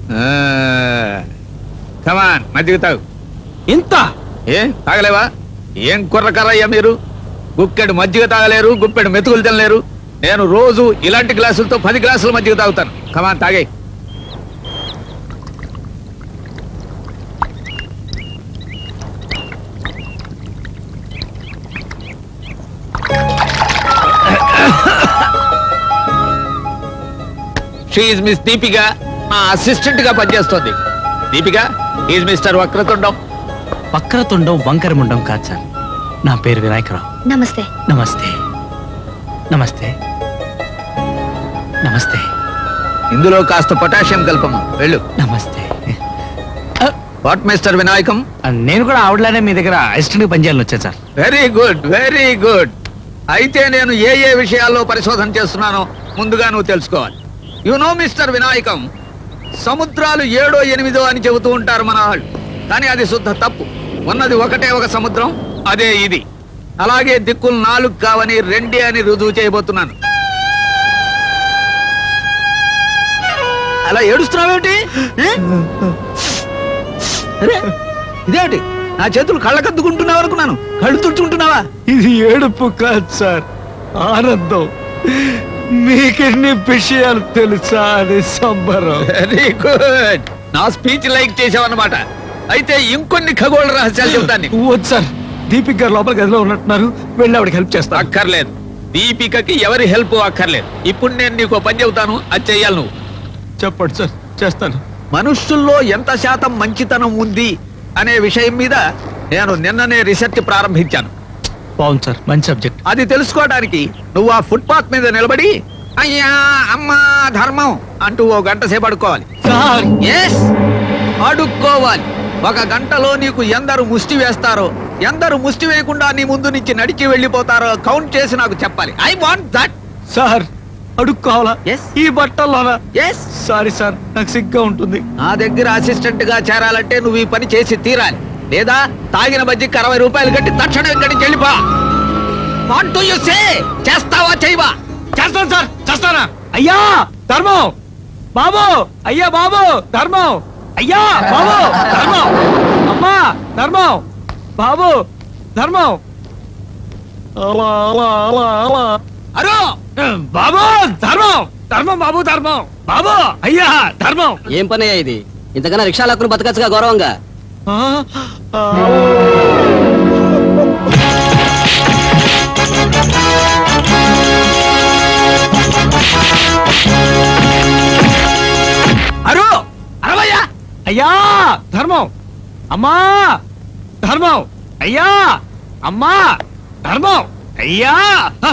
కమాన్ మజ్జిగ తాగు ఇంత ఏ తాగలేవా ఏం కుర్రకర్రయ్యా మీరు గుక్కెడు మజ్జిగ తాగలేరు గుప్పెడు మెతుకులు తినలేరు నేను రోజు ఇలాంటి గ్లాసులతో పది గ్లాసుల మజ్జిగ తాగుతాను కమాన్ తాగే షీఈ్ మిస్ దీపిక మా అసిస్టెంట్ గా పనిచేస్తోంది దీపిక ఈజ్ మిస్టర్ వక్రతుండం వక్రతుండం వంకర ముండం కాదు సార్ నా పేరు వినాయకరావు నమస్తే నమస్తే నమస్తే నమస్తే ఇందులో కాస్త పొటాషియం కల్పము వెళ్ళు నమస్తే వాట్ మిస్టర్ వినాయకం నేను కూడా ఆవిడలానే మీ దగ్గర అసిస్టెంట్ పనిచేయాలని వచ్చా sir very good very good అయితే నేను ఏ ఏ విషయాల్లో పరిశోధన చేస్తున్నానో ముందుగా నువ్వు తెలుసుకోవాలి యు నో మిస్టర్ వినాయకం సముద్రాలు ఏడో ఎనిమిదో అని చెబుతూ ఉంటారు మన వాళ్ళు కానీ అది శుద్ధ తప్పు ఉన్నది ఒకటే ఒక సముద్రం అదే ఇది అలాగే దిక్కులు నాలుగు కావని రెండే అని రుజువు చేయబోతున్నాను అలా ఏడుస్తున్నావేమిటి ఏ? అరే ఇదేమిటి నా చేతులు కళ్ళకద్దుకుంటున్నావు అనుకున్నాను కళ్ళు తుడుచుకుంటున్నావా ఇది ఏడుపు కాదు సార్ ఆనందం మీకెన్ని విషయాలు తెలుసా అని సంబరం వెరీ గుడ్ నా స్పీచ్ లైక్ చేసావన్నమాట అయితే ఇంకొన్ని ఖగోళ రహస్యాలు చెబుతాను నీకు. వద్దు సార్ దీపిక్ గారు లోపల గదిలో ఉన్నట్టున్నారు వెళ్ళి ఆవిడకి హెల్ప్ చేస్తా అక్కర్లేదు దీపికకి ఎవరి హెల్ప్ అక్కర్లేదు ఇప్పుడు నేను నీకు ఓ పని చెబుతాను అది చెయ్యాలి నువ్వు చెప్పండి సార్ చేస్తాను మనుషుల్లో ఎంత శాతం మంచితనం ఉంది అనే విషయం మీద నేను నిన్ననే రీసెర్చ్ ప్రారంభించాను బాగుంది సార్ మంచి సబ్జెక్ట్ అది తెలుసుకోవడానికి నువ్వు ఆ ఫుట్పాత్ మీద నిలబడి అయ్యా అమ్మా ధర్మం అంటూ ఓ గంట సేపు అడుక్కోవాలి సార్ ఎస్ అడుక్కోవాలి ఒక గంటలో నీకు ఎందరు ముష్టి వేస్తారో ఎందరు ముష్టి వేయకుండా నీ ముందు నుంచి నడిచి వెళ్ళిపోతారో కౌంట్ చేసి నాకు చెప్పాలి ఐ వాంట్ దట్ సార్ అడుక్కోవాలా Yes. ఈ బట్టల్లోనా ఎస్ సారీ సార్ నాకు సిగ్గా ఉంటుంది నా దగ్గర అసిస్టెంట్ గా చేరాలంటే నువ్వు ఈ పని చేసి తీరాలి లేదా తాగిన బజ్జికి అరవై రూపాయలు కట్టి తక్షణం ఇక్కడి నుంచి వెళ్ళిపో వాట్ డు యు సే చేస్తావా చేయవా చేస్తాను సార్ చేస్తానా అయ్యా ధర్మం బాబు అయ్యా బాబు ధర్మం అయ్యా బాబు ధర్మం అమ్మా ధర్మం బాబు ధర్మం అలా అలా అలా అలా అరో బాబు ధర్మం ధర్మం బాబు ధర్మం బాబు అయ్యా ధర్మం ఏం పని అయ్యా ఇది ఇంతకన్నా రిక్షా లాక్కుని బతకచ్చుగా గౌరవంగా ఆ, ఆ, అరో అరవయ్యా అయ్యా ధర్మం అమ్మా ధర్మం అయ్యా అమ్మా ధర్మం అయ్యా హ!